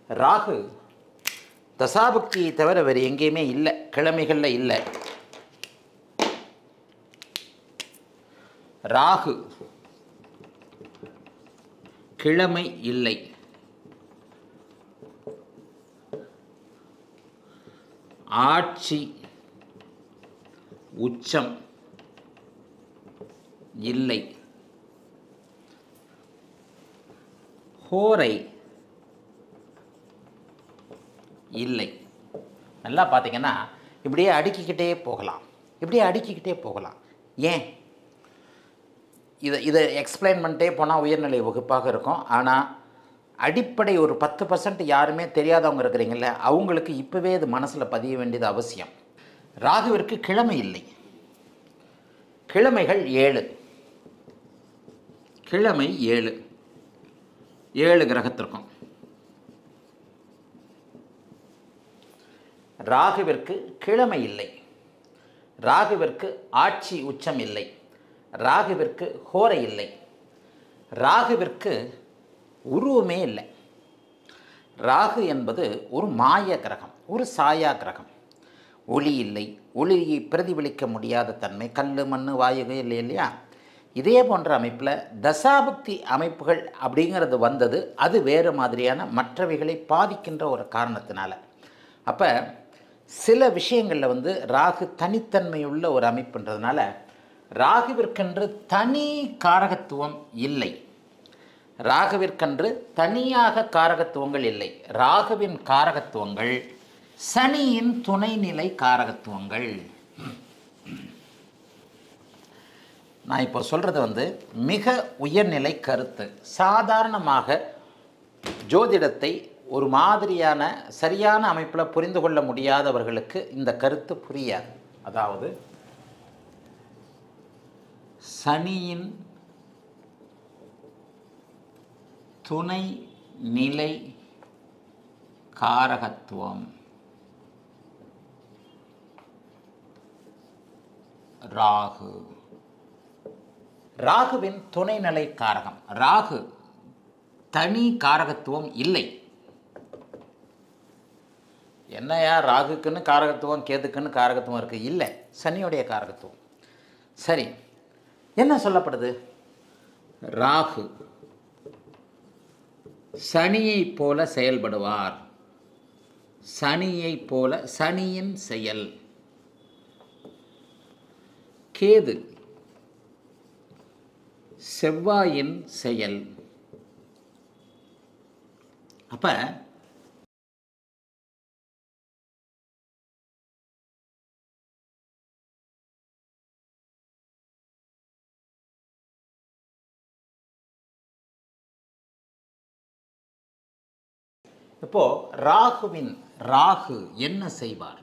ராகு தசாபுக்தியை தவிர வேறு எங்கேயுமே இல்லை கிழமைகளில் இல்லை ராகு கிழமை இல்லை ஆட்சி உச்சம் இல்லை ஹோரை இல்லை நல்லா பார்த்தீங்கன்னா இப்படியே அடுக்கிக்கிட்டே போகலாம் இப்படியே அடுக்கிக்கிட்டே போகலாம் ஏன் இதை இதை எக்ஸ்பிளைன் பண்ணிட்டே போனால் உயர்நிலை வகுப்பாக இருக்கும் ஆனால் அடிப்படை ஒரு பத்து பர்சன்ட் யாருமே தெரியாதவங்க இருக்கிறீங்கள அவங்களுக்கு இப்போவே இது மனசில் பதிய வேண்டியது அவசியம் ராகுவிற்கு கிழமை இல்லை கிழமைகள் ஏழு கிழமை ஏழு ஏழு கிரகத்திற்கும் ராகுவிற்கு கிழமை இல்லை ராகுவிற்கு ஆட்சி உச்சம் இல்லை ராகுவிற்கு ஹோரை இல்லை ராகுவிற்கு உருவமே இல்லை ராகு என்பது ஒரு மாய கிரகம் ஒரு சாயா கிரகம் ஒளி இல்லை ஒளியை பிரதிபலிக்க முடியாத தன்மை கல் மண் வாயு இல்லை இல்லையா இதே போன்ற அமைப்பில் தசாபக்தி அமைப்புகள் அப்படிங்கிறது வந்தது அது வேறு மாதிரியான மற்றவைகளை பாதிக்கின்ற ஒரு காரணத்தினால அப்போ சில விஷயங்களில் வந்து ராகு தனித்தன்மையுள்ள ஒரு அமைப்புன்றதுனால ராகுவிற்கென்று தனி காரகத்துவம் இல்லை ராகுவிற்கென்று தனியாக காரகத்துவங்கள் இல்லை ராகுவின் காரகத்துவங்கள் சனியின் துணைநிலை காரகத்துவங்கள் நான் இப்போ சொல்கிறது வந்து மிக உயர்நிலை கருத்து சாதாரணமாக ஜோதிடத்தை ஒரு மாதிரியான சரியான அமைப்பில் புரிந்து கொள்ள முடியாதவர்களுக்கு இந்த கருத்து புரியாது அதாவது சனியின் துணை நிலை காரகத்துவம் ராகு ராகுவின் துணைநிலை காரகம் ராகு தனி காரகத்துவம் இல்லை என்னையா ராகுக்குன்னு காரகத்துவம் கேதுக்குன்னு காரகத்துவம் இருக்குது இல்லை சனியுடைய காரகத்துவம் சரி என்ன சொல்லப்படுது ராகு சனியைப் போல செயல்படுவார் சனியைப் போல சனியின் செயல் கேது செவ்வாயின் செயல் அப்ப இப்போ ராகுவின் ராகு என்ன செய்வார்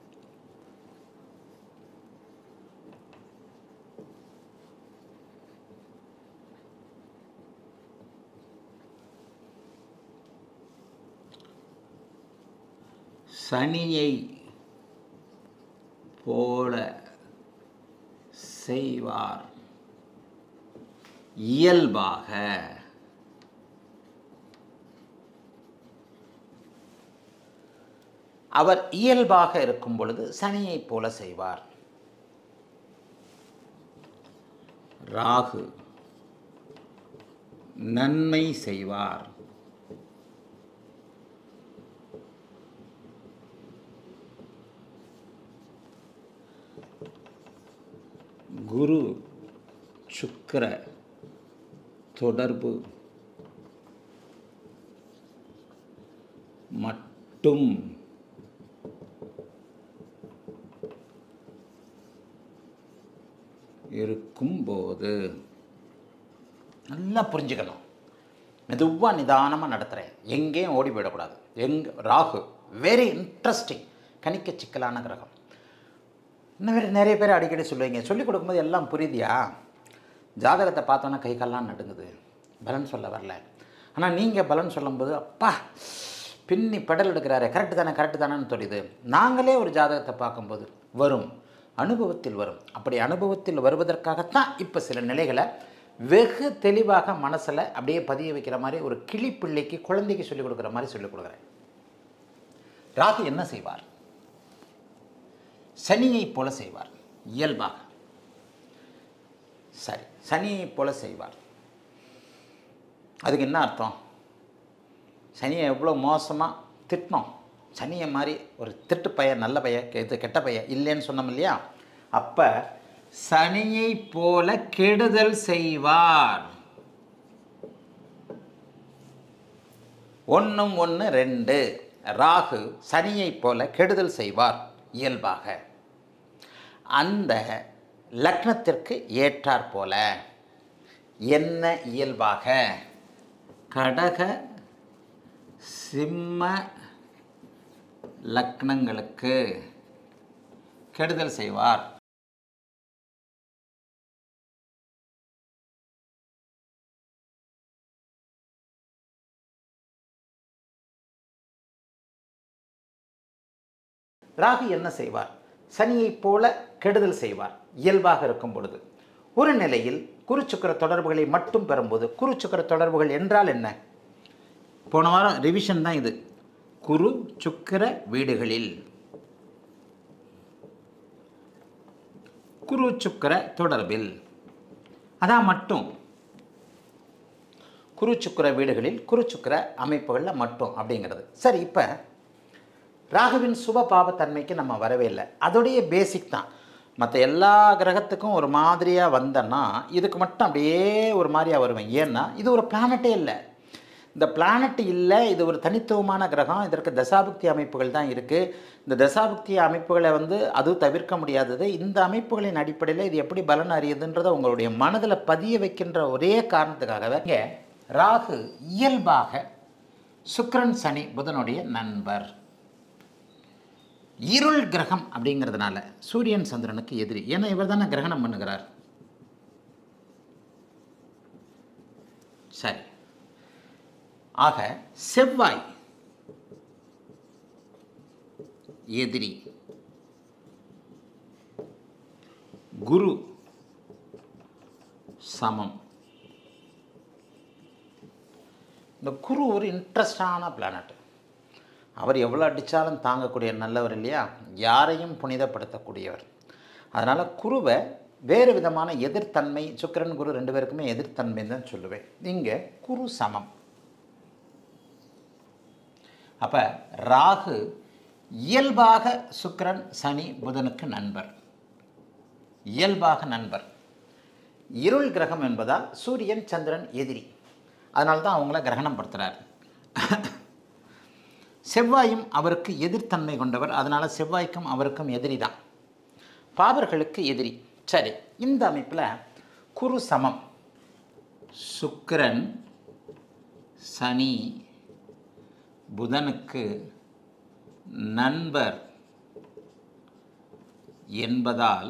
சனியை போல செய்வார் இயல்பாக அவர் இயல்பாக இருக்கும் பொழுது சனியைப் போல செய்வார் ராகு நன்மை செய்வார் குரு சுக்கிர தொடர்பு மட்டும் இருக்கும்போது நல்லா புரிஞ்சுக்கணும் மெதுவாக நிதானமாக நடத்துகிறேன் எங்கேயும் ஓடி போயிடக்கூடாது எங்க ராகு வெரி இன்ட்ரெஸ்டிங் கணிக்க சிக்கலான கிரகம் இன்னும் வேறு நிறைய பேர் அடிக்கடி சொல்லுவீங்க சொல்லிக் கொடுக்கும்போது எல்லாம் புரியுதியா ஜாதகத்தை பார்த்தோன்னா கை கால்லாம் நடுங்குது பலன் சொல்ல வரல ஆனால் நீங்கள் பலன் சொல்லும்போது அப்பா பின்னி பெடல் எடுக்கிறாரே கரெக்டு தானே கரெக்டு தானேன்னு தெரியுது நாங்களே ஒரு ஜாதகத்தை பார்க்கும்போது வரும் அனுபவத்தில் வரும் அப்படி அனுபவத்தில் வருவதற்காகத்தான் இப்போ சில நிலைகளை வெகு தெளிவாக மனசில் அப்படியே பதிய வைக்கிற மாதிரி ஒரு கிளி பிள்ளைக்கு குழந்தைக்கு சொல்லிக் கொடுக்குற மாதிரி சொல்லிக் கொடுக்குறேன் ராகு என்ன செய்வார் சனியைப் போல செய்வார் இயல்பாக சரி சனியைப் போல செய்வார் அதுக்கு என்ன அர்த்தம் சனியை எவ்வளோ மோசமாக திட்டினோம் சனியை மாதிரி ஒரு திட்டு பையன் நல்ல பையன் இது கெட்ட பையன் இல்லைன்னு சொன்னோம் இல்லையா அப்போ சனியை போல கெடுதல் செய்வார் ஒன்றும் ஒன்று ரெண்டு ராகு சனியைப் போல கெடுதல் செய்வார் இயல்பாக அந்த லக்னத்திற்கு ஏற்றாற் போல என்ன இயல்பாக கடக சிம்ம லக்னங்களுக்கு கெடுதல் செய்வார் ராகு என்ன செய்வார் சனியைப் போல கெடுதல் செய்வார் இயல்பாக இருக்கும் பொழுது ஒரு நிலையில் குருச்சுக்கர தொடர்புகளை மட்டும் பெறும்போது குருச்சுக்கர தொடர்புகள் என்றால் என்ன போன வாரம் ரிவிஷன் தான் இது குரு சுக்கிர வீடுகளில் குரு சுக்கிர தொடர்பில் அதான் மட்டும் குரு சுக்கிர வீடுகளில் குரு சுக்கிர அமைப்புகளில் மட்டும் அப்படிங்கிறது சரி இப்போ ராகுவின் சுப பாபத்தன்மைக்கு நம்ம வரவே இல்லை அதோடைய பேசிக் தான் மற்ற எல்லா கிரகத்துக்கும் ஒரு மாதிரியாக வந்தேன்னா இதுக்கு மட்டும் அப்படியே ஒரு மாதிரியாக வருவேன் ஏன்னா இது ஒரு பிளானட்டே இல்லை இந்த பிளானட் இல்லை இது ஒரு தனித்துவமான கிரகம் இதற்கு தசாபுக்தி அமைப்புகள் தான் இருக்குது இந்த தசாபுக்தி அமைப்புகளை வந்து அது தவிர்க்க முடியாதது இந்த அமைப்புகளின் அடிப்படையில் இது எப்படி பலன் அறியுதுன்றதை உங்களுடைய மனதில் பதிய வைக்கின்ற ஒரே காரணத்துக்காகவே இங்கே ராகு இயல்பாக சுக்கிரன் சனி புதனுடைய நண்பர் இருள் கிரகம் அப்படிங்கிறதுனால சூரியன் சந்திரனுக்கு எதிரி ஏன்னா இவர் தானே கிரகணம் பண்ணுகிறார் சரி ஆக செவ்வாய் எதிரி குரு சமம் இந்த குரு ஒரு இன்ட்ரெஸ்டான பிளானட் அவர் எவ்வளோ அடித்தாலும் தாங்கக்கூடிய நல்லவர் இல்லையா யாரையும் புனிதப்படுத்தக்கூடியவர் அதனால் குருவை வேறு விதமான எதிர்த்தன்மை சுக்கிரன் குரு ரெண்டு பேருக்குமே எதிர்த்தன்மை தான் சொல்லுவேன் இங்கே குரு சமம் அப்போ ராகு இயல்பாக சுக்கிரன் சனி புதனுக்கு நண்பர் இயல்பாக நண்பர் இருள் கிரகம் என்பதால் சூரியன் சந்திரன் எதிரி அதனால தான் அவங்கள கிரகணம் படுத்துகிறார் செவ்வாயும் அவருக்கு எதிர்த்தன்மை கொண்டவர் அதனால் செவ்வாய்க்கும் அவருக்கும் எதிரி தான் பாபர்களுக்கு எதிரி சரி இந்த அமைப்பில் குரு சமம் சுக்கிரன் சனி புதனுக்கு நண்பர் என்பதால்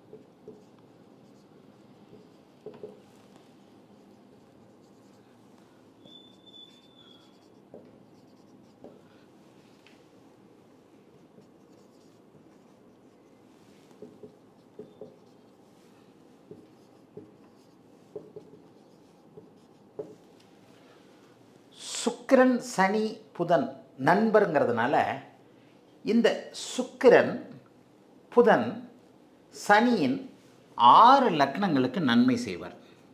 சுக்கிரன் சனி புதன் நண்பருங்கிறதுனால இந்த சுக்கிரன் புதன் சனியின் ஆறு லக்னங்களுக்கு நன்மை செய்வார்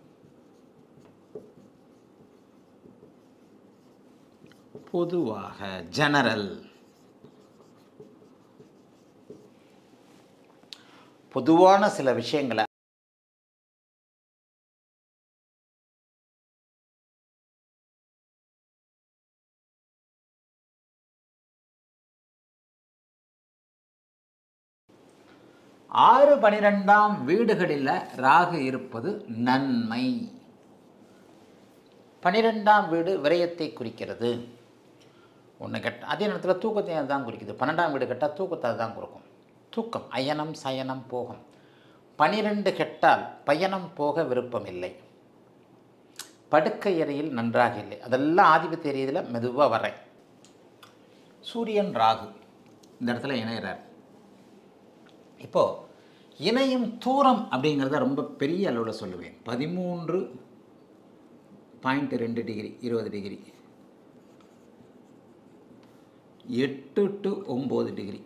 பொதுவாக ஜெனரல் பொதுவான சில விஷயங்களை ஆறு பனிரெண்டாம் வீடுகளில் ராகு இருப்பது நன்மை பனிரெண்டாம் வீடு விரயத்தை குறிக்கிறது ஒன்று கெட்ட அதே நேரத்தில் தூக்கத்தை தான் குறிக்குது பன்னெண்டாம் வீடு கெட்டால் தூக்கத்தை தான் கொடுக்கும் தூக்கம் அயனம் சயனம் போகம் பனிரெண்டு கெட்டால் பயணம் போக விருப்பம் இல்லை படுக்கை அறையில் நன்றாக இல்லை அதெல்லாம் ஆதிபத்திய ரீதியில் மெதுவாக வரேன் சூரியன் ராகு இந்த இடத்துல இணைகிறார் இப்போது இணையும் தூரம் அப்படிங்கிறத ரொம்ப பெரிய அளவில் சொல்லுவேன் பதிமூன்று பாயிண்ட் ரெண்டு டிகிரி இருபது டிகிரி எட்டு டு ஒம்பது டிகிரி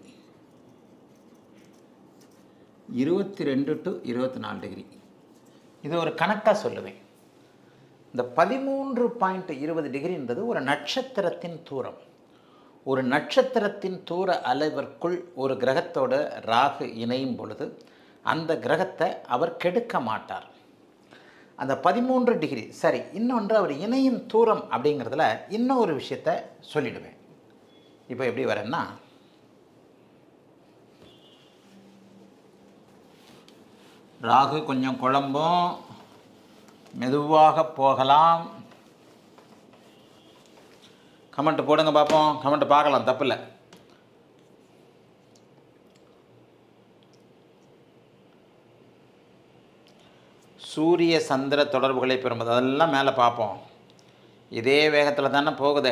இருபத்தி ரெண்டு டு இருபத்தி நாலு டிகிரி இது ஒரு கணக்காக சொல்லுவேன் இந்த பதிமூன்று பாயிண்ட் இருபது டிகிரின்றது ஒரு நட்சத்திரத்தின் தூரம் ஒரு நட்சத்திரத்தின் தூர அளவிற்குள் ஒரு கிரகத்தோட ராகு இணையும் பொழுது அந்த கிரகத்தை அவர் கெடுக்க மாட்டார் அந்த பதிமூன்று டிகிரி சரி இன்னொன்று அவர் இணையும் தூரம் அப்படிங்கிறதுல இன்னும் ஒரு விஷயத்த சொல்லிடுவேன் இப்போ எப்படி வரேன்னா ராகு கொஞ்சம் குழம்பும் மெதுவாக போகலாம் கமெண்ட் போடுங்க பார்ப்போம் கமெண்ட் பார்க்கலாம் தப்பில்லை சூரிய சந்திர தொடர்புகளை பெறும்போது அதெல்லாம் மேலே பார்ப்போம் இதே வேகத்தில் தானே போகுது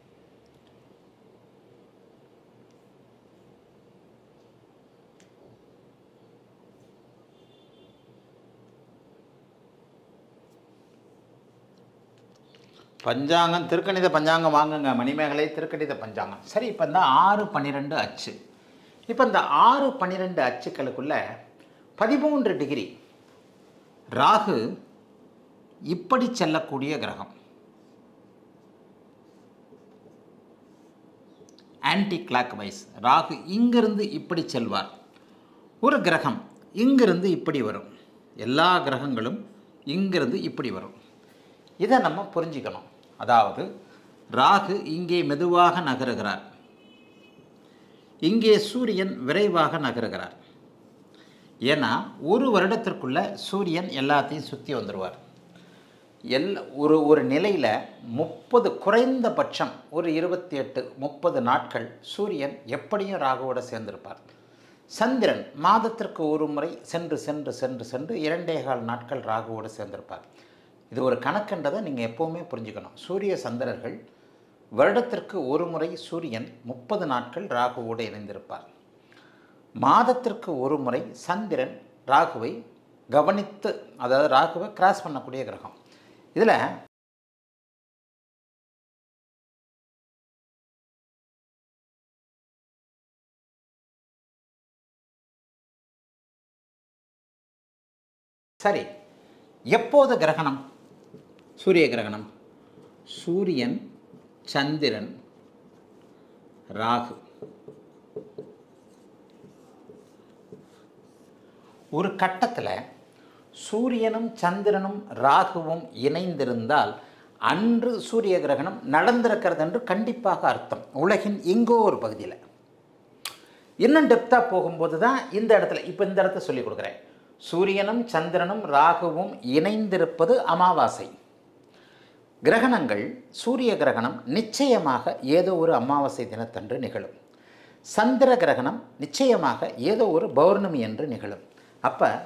பஞ்சாங்கம் திருக்கணித பஞ்சாங்கம் வாங்குங்க மணிமேகலை திருக்கணித பஞ்சாங்கம் சரி இப்போ இந்த ஆறு பன்னிரெண்டு அச்சு இப்போ இந்த ஆறு பன்னிரெண்டு அச்சுக்களுக்குள்ள பதிமூன்று டிகிரி ராகு இப்படி செல்லக்கூடிய கிரகம் ஆன்டி கிளாக் வைஸ் ராகு இங்கிருந்து இப்படி செல்வார் ஒரு கிரகம் இங்கிருந்து இப்படி வரும் எல்லா கிரகங்களும் இங்கிருந்து இப்படி வரும் இதை நம்ம புரிஞ்சுக்கணும் அதாவது ராகு இங்கே மெதுவாக நகருகிறார் இங்கே சூரியன் விரைவாக நகருகிறார் ஏன்னா ஒரு வருடத்திற்குள்ள சூரியன் எல்லாத்தையும் சுற்றி வந்துடுவார் எல் ஒரு ஒரு நிலையில் முப்பது குறைந்தபட்சம் ஒரு இருபத்தி எட்டு முப்பது நாட்கள் சூரியன் எப்படியும் ராகுவோட சேர்ந்திருப்பார் சந்திரன் மாதத்திற்கு ஒரு முறை சென்று சென்று சென்று சென்று இரண்டே கால் நாட்கள் ராகுவோடு சேர்ந்திருப்பார் இது ஒரு கணக்குன்றதை நீங்கள் எப்போவுமே புரிஞ்சுக்கணும் சூரிய சந்திரர்கள் வருடத்திற்கு ஒரு முறை சூரியன் முப்பது நாட்கள் ராகுவோடு இணைந்திருப்பார் மாதத்திற்கு ஒரு முறை சந்திரன் ராகுவை கவனித்து அதாவது ராகுவை கிராஸ் பண்ணக்கூடிய கிரகம் இதில் சரி எப்போது கிரகணம் சூரிய கிரகணம் சூரியன் சந்திரன் ராகு ஒரு கட்டத்தில் சூரியனும் சந்திரனும் ராகுவும் இணைந்திருந்தால் அன்று சூரிய கிரகணம் நடந்திருக்கிறது என்று கண்டிப்பாக அர்த்தம் உலகின் எங்கோ ஒரு பகுதியில் இன்னும் டெப்த்தாக போகும்போது தான் இந்த இடத்துல இப்போ இந்த இடத்த சொல்லிக் கொடுக்குறேன் சூரியனும் சந்திரனும் ராகுவும் இணைந்திருப்பது அமாவாசை கிரகணங்கள் சூரிய கிரகணம் நிச்சயமாக ஏதோ ஒரு அமாவாசை தினத்தன்று நிகழும் சந்திர கிரகணம் நிச்சயமாக ஏதோ ஒரு பௌர்ணமி என்று நிகழும் அப்போ